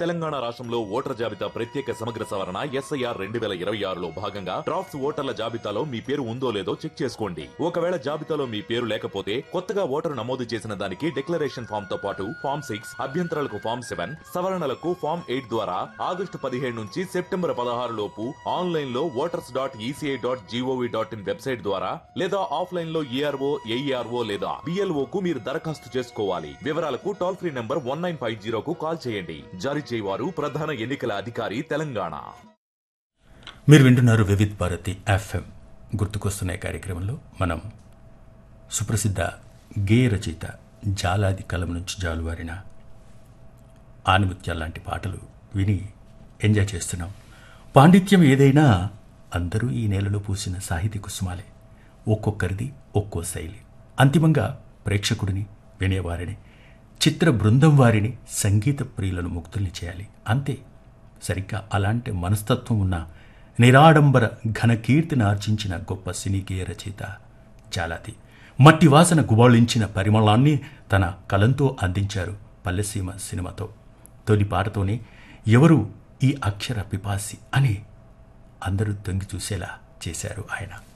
తెలంగాణ రాష్ట్రంలో ఓటర్ జాబితా ప్రత్యేక సమగ్ర సవరణ ఎస్ఐఆర్ రెండు వేల ఇరవై ఆరులో భాగంగా డ్రాఫ్ట్స్ ఓటర్ల జాబితాలో మీ పేరు ఉందో లేదో చెక్ చేసుకోండి ఒకవేళ జాబితాలో మీ పేరు లేకపోతే కొత్తగా ఓటరు నమోదు చేసిన దానికి డిక్లరేషన్ ఫామ్ తో పాటు ఫామ్ సిక్స్ అభ్యంతరాలకు ఫామ్ సెవెన్ సవరణలకు ఫామ్ ఎయిట్ ద్వారా ఆగస్టు పదిహేడు నుంచి సెప్టెంబర్ పదహారు లోపు ఆన్లైన్ లో voters dot ECI dot G O V dot in website ద్వారా లేదా ఆఫ్లైన్ లో ఈఆర్ఓ ఏఈఆర్ఓ లేదా బిఎల్ఓ కు మీరు దరఖాస్తు చేసుకోవాలి వివరాలకు toll free number one nine five జీరోకు కాల్ చేయండి జారీ చేయవారు ప్రధాన ఎన్నికల అధికారి తెలంగాణ మీరు వింటున్నారు వివిధ్ భారతి ఎఫ్ఎం గుర్తుకొస్తున్న ఈ కార్యక్రమంలో మనం సుప్రసిద్ధ గేయ రచయిత జాలాది కలం నుంచి జాలువారిన ఆనిముత్యాల లాంటి పాటలు విని ఎంజాయ్ చేస్తున్నాం పాండిత్యం ఏదైనా అందరూ ఈ నేలలో పూసిన సాహితీ కుసుమాలే ఒక్కొక్కరిది ఒక్కో శైలి అంతిమంగా ప్రేక్షకుడిని వినేవారిని చిత్ర బృందం వారిని సంగీత ప్రియులను ముక్తుల్ని చేయాలి అంతే సరిగ్గా అలాంటి మనస్తత్వం ఉన్న నిరాడంబర ఘనకీర్తిని ఆర్జించిన గొప్ప సినీ గేయ రచయిత జాలాది మట్టి వాసన గుబాళించిన పరిమళాన్ని తన కలంతో అందించారు పల్లెసీమ సినిమాతో తొలి పాటతోనే ఎవరు ఈ అక్షర పిపాసి అని అందరూ తొంగి చూసేలా చేశారు ఆయన